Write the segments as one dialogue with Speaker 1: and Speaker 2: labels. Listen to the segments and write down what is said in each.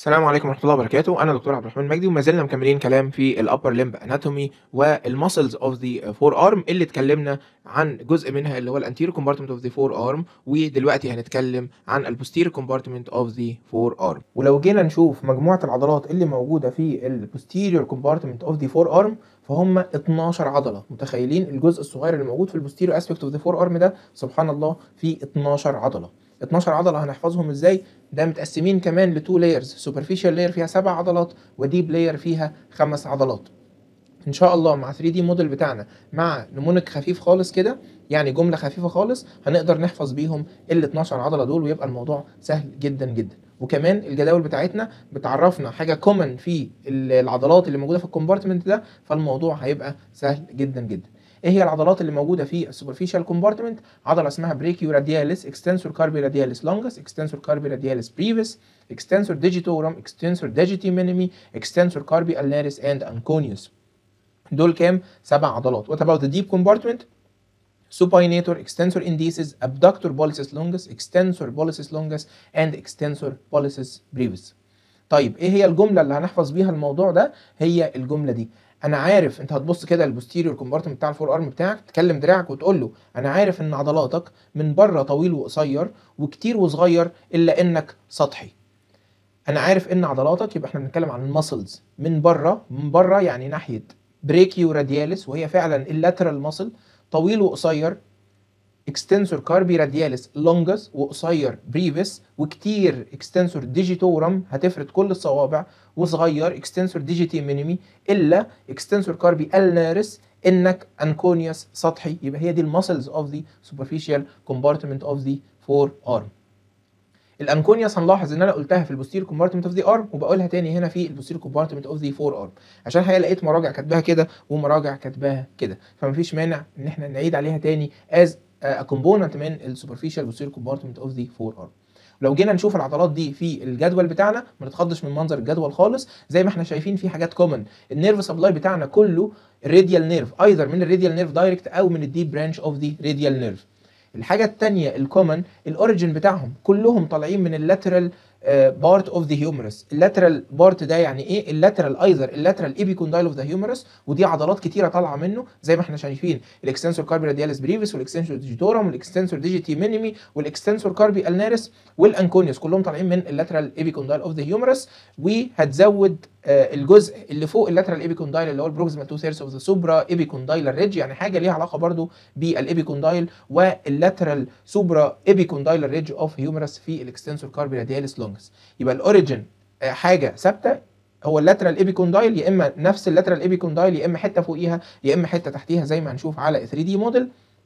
Speaker 1: السلام عليكم ورحمة الله وبركاته أنا دكتور عبد الرحمن مجدي وما زلنا مكملين كلام في الأبر لمب اناتومي والمسلز اوف ذا فور ارم اللي اتكلمنا عن جزء منها اللي هو الانتيريور كومبارتمنت اوف ذا فور ارم ودلوقتي هنتكلم عن البوستيريور كومبارتمنت اوف ذا فور ارم ولو جينا نشوف مجموعة العضلات اللي موجودة في البوستيريور كومبارتمنت اوف ذا فور ارم فهم 12 عضلة متخيلين الجزء الصغير اللي موجود في البوستيريور اسبكت اوف ذا فور ارم ده سبحان الله فيه 12 عضلة 12 عضله هنحفظهم ازاي ده متقسمين كمان لتو لايرز سوبرفيشال لاير فيها سبع عضلات وديب لاير فيها خمس عضلات ان شاء الله مع 3 دي موديل بتاعنا مع نمونك خفيف خالص كده يعني جمله خفيفه خالص هنقدر نحفظ بيهم ال 12 عضله دول ويبقى الموضوع سهل جدا جدا وكمان الجداول بتاعتنا بتعرفنا حاجه كومن في العضلات اللي موجوده في الكومبارتمنت ده فالموضوع هيبقى سهل جدا جدا ايه هي العضلات اللي موجوده في السوبرفيشال كومبارتمنت عضله اسمها بريكيو رادياليس اكستنسور كاربي رادياليس لونجس اكستنسور كاربي رادياليس بريفيس اكستنسور ديجيتورم اكستنسور ديجيتي مينيمي اكستنسور كاربي الناريس اند انكونيوس دول كام سبع عضلات وات اباوت ذا ديب كومبارتمنت supinator extensor indicis abductor pollicis longus extensor pollicis longus and extensor pollicis brevis طيب ايه هي الجمله اللي هنحفظ بيها الموضوع ده هي الجمله دي انا عارف انت هتبص كده البوستيريور كومبارتمنت بتاع الفور ارم بتاعك تكلم دراعك وتقول له انا عارف ان عضلاتك من بره طويل وقصير وكتير وصغير الا انك سطحي انا عارف ان عضلاتك يبقى احنا بنتكلم عن المسلز من بره من بره يعني ناحيه بريكيو رادياليس وهي فعلا اللاترال ماسل طويل وقصير اكستنسور كاربي رادياليس لونجس وقصير بريفيس وكتير اكستنسور ديجيتورم هتفرد كل الصوابع وصغير اكستنسور ديجيتي مينيمي الا اكستنسور كاربي النارس انك انكونيوس سطحي يبقى هي دي المسلز اوف ذا سوبرفيشال كومبارتمنت اوف ذا فور ارم الانكونيوس هنلاحظ ان انا قلتها في البوستير كومبارتمنت اوف ذا ارم وبقولها تاني هنا في البوستير كومبارتمنت اوف ذا فور ارم عشان الحقيقه لقيت مراجع كاتباها كده ومراجع كاتباها كده فمفيش مانع ان احنا نعيد عليها تاني از a component من السوبرفيشال posterior compartment of the forearm لو جينا نشوف العضلات دي في الجدول بتاعنا ما نتخضش من منظر الجدول خالص زي ما احنا شايفين في حاجات كومن النيرف سبلاي بتاعنا كله الراديال نيرف ايذر من الراديال نيرف دايركت او من الديب برانش اوف ذا راديال نيرف الحاجه الثانيه الكومن الاوريجن بتاعهم كلهم طالعين من اللاترال بارت اوف ذا هيومرس اللاترال بارت ده يعني ايه اللاترال ايذر اللاترال ايبيكوندايل اوف ذا هيومرس ودي عضلات كتيره طالعه منه زي ما احنا شايفين الاكستنسور كاربي رادياليس بريفيس والاكستنسور ديجيتورم والاكستنسور ديجيتي مينيمي والاكستنسور كاربي النارس والانكونيوس كلهم طالعين من اللاترال ايبيكوندايل اوف ذا هيومرس وهتزود آه الجزء اللي فوق اللاترال ايبيكوندايل اللي هو البروكسيمال تو ثيرس اوف ذا سوبرا ايبيكوندايلر ريدج يعني حاجه ليها علاقه برضو بالايبيكوندايل واللاترال سوبرا ايبيكوندايلر ريدج اوف هيومرس في الاكستنسور كاربي رادياليس لونجس يبقى الاوريجن آه حاجه ثابته هو اللاترال ايبيكوندايل يا اما نفس اللاترال ايبيكوندايل يا اما حته فوقيها يا اما حته تحتيها زي ما هنشوف على 3 دي موديل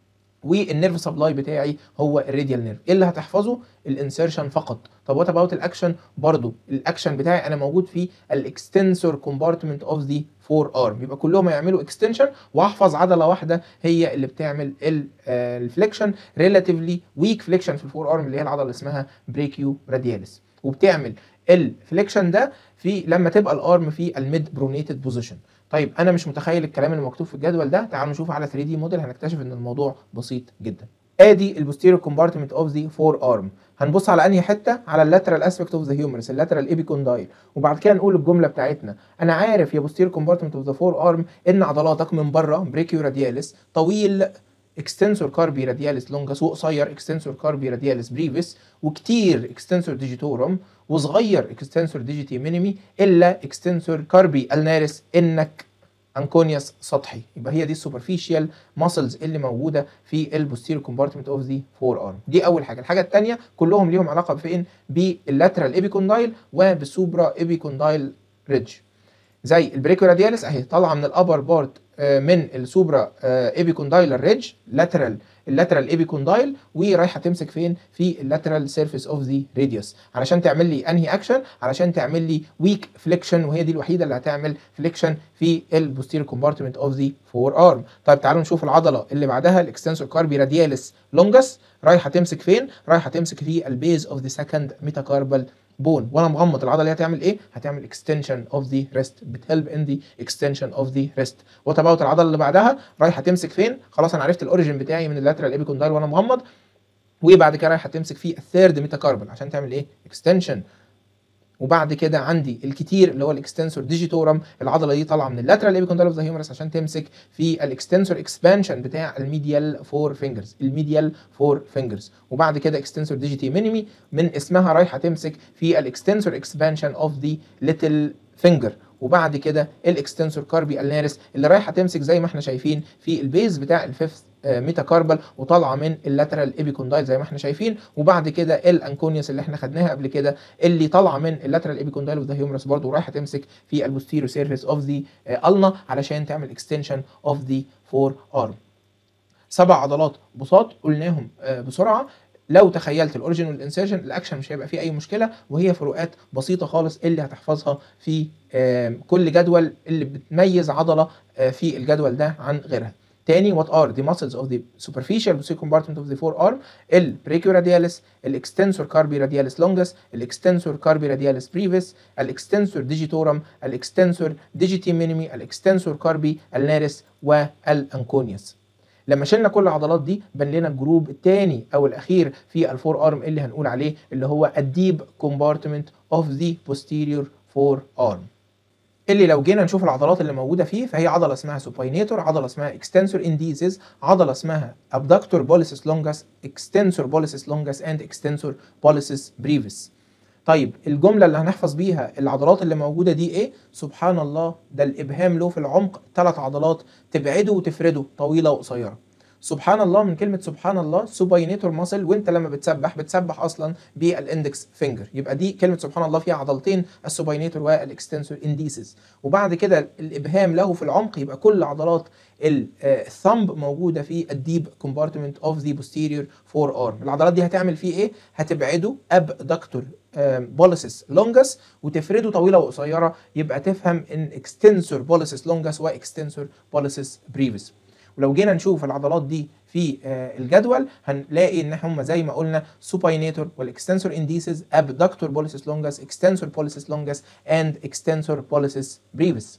Speaker 1: والنيرف سبلاي بتاعي هو الراديال نيرف ايه اللي هتحفظه الانسيرشن فقط طب وات اباوت الاكشن برضو الاكشن بتاعي انا موجود في الاكستنسور كومبارتمنت اوف ذا فور ارم يبقى كلهم هيعملوا اكستنشن واحفظ عضله واحده هي اللي بتعمل الفليكشن ريلاتيفلي ويك فليكشن في الفور ارم اللي هي العضله اللي اسمها بريكيو رادياليس وبتعمل الفليكشن ده في لما تبقى الارم في الميد برونيتد بوزيشن طيب انا مش متخيل الكلام اللي مكتوب في الجدول ده تعالوا نشوف على 3 دي موديل هنكتشف ان الموضوع بسيط جدا ادي البوستيريور كومبارتمنت اوف ذا فور ارم هنبص على انهي حته على اللاترال اسبكت اوف ذا هيومرس اللاترال ايبيكوندايل وبعد كده نقول الجمله بتاعتنا انا عارف يا بوستيريور كومبارتمنت اوف ذا فور ارم ان عضلاتك من بره بريكيو رادياليس طويل اكستنسور كاربي رادياليس لونجس وقصير اكستنسور كاربي رادياليس بريفيس وكتير اكستنسور ديجيتورم وصغير اكستنسور ديجيتي مينيمي الا اكستنسور كاربي النارس انك انكونيوس سطحي يبقى هي دي السوبرفيشال ماسلز اللي موجوده في البوستيريور كومبارتمنت اوف ذا فور ارم دي اول حاجه الحاجه الثانيه كلهم ليهم علاقه بفين باللاترال ايبيكوندايل وبالسوبرا ايبيكوندايل ريدج زي البريكو رادياليس اهي طالعه من الابر بارت من السوبرا ايبيكوندايلر ريدج لاترال اللاترال ايبيكوندايل ورايحه تمسك فين في اللاترال سيرفيس اوف ذا راديوس علشان تعمل لي انهي اكشن علشان تعمل لي ويك فليكشن وهي دي الوحيده اللي هتعمل فليكشن في البوستيريور كومبارتمنت اوف ذا فور ارم طيب تعالوا نشوف العضله اللي بعدها الاكستنسور كاربي رادياليس لونجس رايحه تمسك فين رايحه تمسك في البيز اوف ذا سكند ميتاكاربال بون وانا مغمض العضله دي هتعمل ايه هتعمل اكستنشن اوف ذا ريست بتهلب ان ذا اكستنشن اوف ذا ريست وات اباوت العضله اللي بعدها رايحه تمسك فين خلاص انا عرفت الاوريجن بتاعي من اللاترال ايبيكوندايل وانا مغمض وبعد كده رايحه تمسك في الثيرد ميتاكاربل عشان تعمل ايه اكستنشن وبعد كده عندي الكتير اللي هو الاكستنسور ديجيتورم العضله دي طالعه من اللاترال ايبيكوندايل اوف ذا هيومرس عشان تمسك في الاكستنسور اكسبانشن بتاع الميديال فور فينجرز الميديال فور فينجرز وبعد كده اكستنسور ديجيتي مينيمي من اسمها رايحه تمسك في الاكستنسور اكسبانشن اوف ذا ليتل فينجر وبعد كده الاكستنسور كاربي النارس اللي رايحه تمسك زي ما احنا شايفين في البيز بتاع الفيفث ميتاكاربال وطالعه من اللاترال ايبيكوندايل زي ما احنا شايفين وبعد كده الانكونيوس اللي احنا خدناها قبل كده اللي طالعه من اللاترال ايبيكوندايل اوف ذا هيومرس برضه رايحه تمسك في البوستيريو سيرفيس اوف ذا النا علشان تعمل اكستنشن اوف ذا فور ارم سبع عضلات بساط قلناهم بسرعه لو تخيلت الاوريجن والانسيرشن الاكشن مش هيبقى فيه اي مشكله وهي فروقات بسيطه خالص اللي هتحفظها في كل جدول اللي بتميز عضله في الجدول ده عن غيرها تاني what are the muscles of the superficial posterior compartment of the forearm ال brachioradialis ال extensor carpi radialis longus ال extensor carpi radialis brevis ال extensor digitorum ال extensor digiti minimi ال extensor carpi ulnaris والانكونيوس لما شلنا كل العضلات دي بان لنا الجروب الثاني او الاخير في الفور ارم اللي هنقول عليه اللي هو الديب كومبارتمنت اوف ذا posterior فور ارم اللي لو جينا نشوف العضلات اللي موجوده فيه فهي عضله اسمها سوباينيتور عضله اسمها اكستنسور انديزيز عضله اسمها ابدكتور بوليسس لونجاس اكستنسور بوليسس لونجاس اند اكستنسور بوليسس بريفيس طيب الجمله اللي هنحفظ بيها العضلات اللي موجوده دي ايه سبحان الله ده الابهام له في العمق ثلاث عضلات تبعده وتفرده طويله وقصيره سبحان الله من كلمه سبحان الله سوباينيتور ماسل وانت لما بتسبح بتسبح اصلا بالاندكس فينجر يبقى دي كلمه سبحان الله فيها عضلتين السوباينيتور والاكستنسور انديسز وبعد كده الابهام له في العمق يبقى كل عضلات الثمب موجوده في الديب كومبارتمنت اوف ذا بوستيريور فور ارم العضلات دي هتعمل فيه ايه هتبعده ابدكتور بوليسس لونجس وتفرده طويله وقصيره يبقى تفهم ان اكستنسور بوليسس لونجس واكستنسور بوليسس بريفيس ولو جينا نشوف العضلات دي في الجدول هنلاقي ان هم زي ما قلنا سوباينيتور والاكستنسور انديسز ابدكتور بوليسس لونجس اكستنسور بوليسس لونجس اند اكستنسور بوليسس بريفيس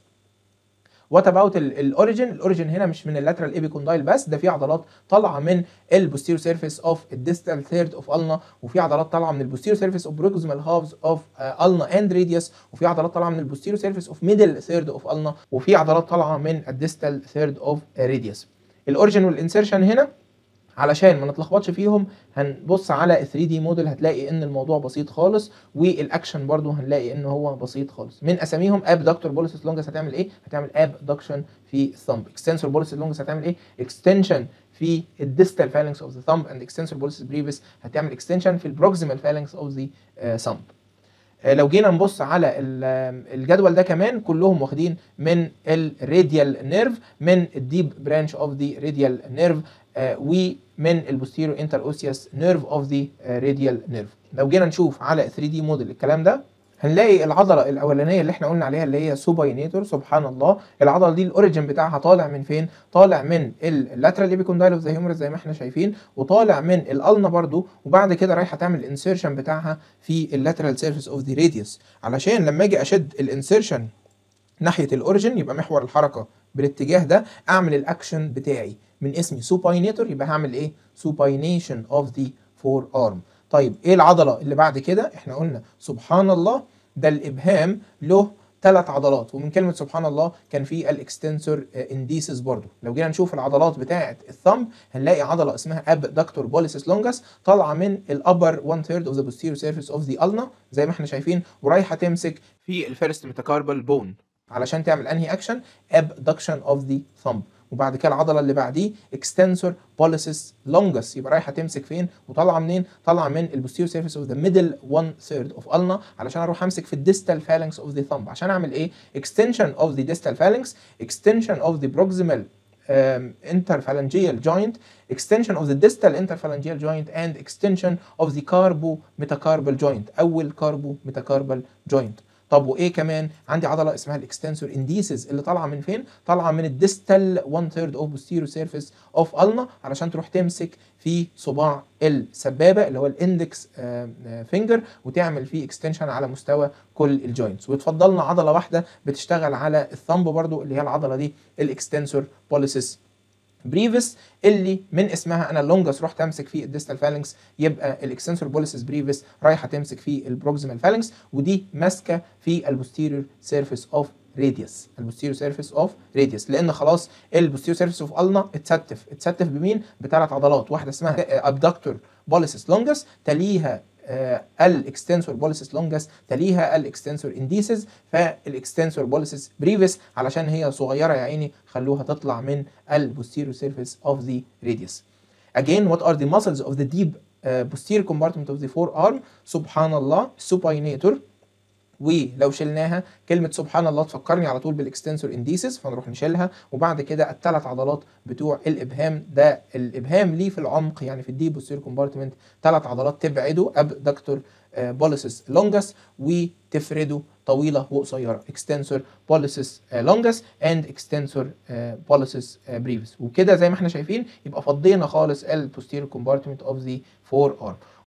Speaker 1: وات اباوت الاوريجن الاوريجن هنا مش من اللاترال ايبيكوندايل بس ده في عضلات طالعه من البوستيريور سيرفيس اوف الديستال ثيرد اوف النا وفي عضلات طالعه من البوستيريور سيرفيس اوف بروكسيمال هافز اوف النا اند راديوس وفي عضلات طالعه من البوستيريور سيرفيس اوف ميدل ثيرد اوف النا وفي عضلات طالعه من الديستال ثيرد اوف راديوس الاوريجن والانسيرشن هنا علشان ما نتلخبطش فيهم هنبص على 3 دي موديل هتلاقي ان الموضوع بسيط خالص والاكشن برضو هنلاقي ان هو بسيط خالص من اساميهم ابدكتور بوليسس لونجس هتعمل ايه هتعمل ابدكشن في الثمب اكستنسور بوليسس لونجس هتعمل ايه اكستنشن في الديستال فالنكس اوف ذا ثمب اند اكستنسور بوليسس بريفيس هتعمل اكستنشن في البروكسيمال فالنكس اوف ذا ثمب لو جينا نبص على الجدول ده كمان كلهم واخدين من الراديال نيرف من الديب برانش اوف ذا راديال نيرف ومن البوستيريور انتر اوسيوس نيرف اوف ذا راديال نيرف لو جينا نشوف على 3 دي موديل الكلام ده هنلاقي العضله الاولانيه اللي احنا قلنا عليها اللي هي سوباينيتور سبحان الله العضله دي الاوريجن بتاعها طالع من فين طالع من اللاترال ايبيكوندايل اوف ذا هيومرس زي ما احنا شايفين وطالع من الالنا برضو وبعد كده رايحه تعمل الانسيرشن بتاعها في اللاترال سيرفيس اوف ذا راديوس علشان لما اجي اشد الانسيرشن ناحيه الاوريجن يبقى محور الحركه بالاتجاه ده اعمل الاكشن بتاعي من اسمي سوباينيتور يبقى هعمل ايه سوباينيشن اوف ذا فور ارم طيب ايه العضله اللي بعد كده احنا قلنا سبحان الله ده الابهام له ثلاث عضلات ومن كلمه سبحان الله كان في الاكستنسور انديسز برضو لو جينا نشوف العضلات بتاعه الثumb هنلاقي عضله اسمها ابدكتور بوليسس لونجس طالعه من الابر 1 ثيرد اوف ذا posterior سيرفيس اوف ذا ulna زي ما احنا شايفين ورايحه تمسك في الفيرست ميتاكاربال بون علشان تعمل انهي اكشن ابدكشن اوف ذا thumb وبعد كده العضله اللي بعديه اكستنسور بوليسس لونجس يبقى رايحه تمسك فين وطالعه منين طالعه من البوستيريور سيرفيس اوف ذا ميدل 1 ثيرد اوف النا علشان اروح امسك في الديستال فالنكس اوف ذا ثumb عشان اعمل ايه اكستنشن اوف ذا ديستال فالنكس اكستنشن اوف ذا بروكسيمال interphalangeal joint extension of the distal interphalangeal joint and extension of the carbo metacarpal joint اول carbo metacarpal joint طب وايه كمان عندي عضله اسمها الاكستنسور انديسز اللي طالعه من فين طالعه من الديستال 1 ثيرد اوف posterior سيرفيس اوف النا علشان تروح تمسك في صباع السبابه اللي هو الاندكس فينجر وتعمل فيه اكستنشن على مستوى كل الجوينتس وتفضلنا عضله واحده بتشتغل على الثمب برضو اللي هي العضله دي الاكستنسور بوليسس بريفس اللي من اسمها انا اللونجس رحت امسك فيه الديستال فالنكس يبقى الاكستنسور بوليسس بريفس رايحه تمسك في البروكسيمال فالنكس ودي ماسكه في البوستيريور سيرفيس اوف راديوس البوستيريور سيرفيس اوف راديوس لان خلاص البوستيريور سيرفيس اوف النا اتستف اتستف بمين بثلاث عضلات واحده اسمها ابدكتور بوليسس لونجس تليها الاكستنسور بوليسس لونجس تليها الاكستنسور انديسز فالاكستنسور بوليسس بريفس علشان هي صغيره يا عيني خلوها تطلع من البوستيريور سيرفيس اوف ذا راديوس again what are the muscles of the deep uh, posterior compartment of the forearm سبحان الله supinator ولو شلناها كلمة سبحان الله تفكرني على طول بالاكستنسور انديسس فنروح نشيلها وبعد كده الثلاث عضلات بتوع الابهام ده الابهام ليه في العمق يعني في الديب بوستيريور كومبارتمنت ثلاث عضلات تبعده ابدكتور بوليسس لونجس وتفرده طويله وقصيره extensor pollicis longus and extensor pollicis brevis وكده زي ما احنا شايفين يبقى فضينا خالص ال posterior compartment of the forearm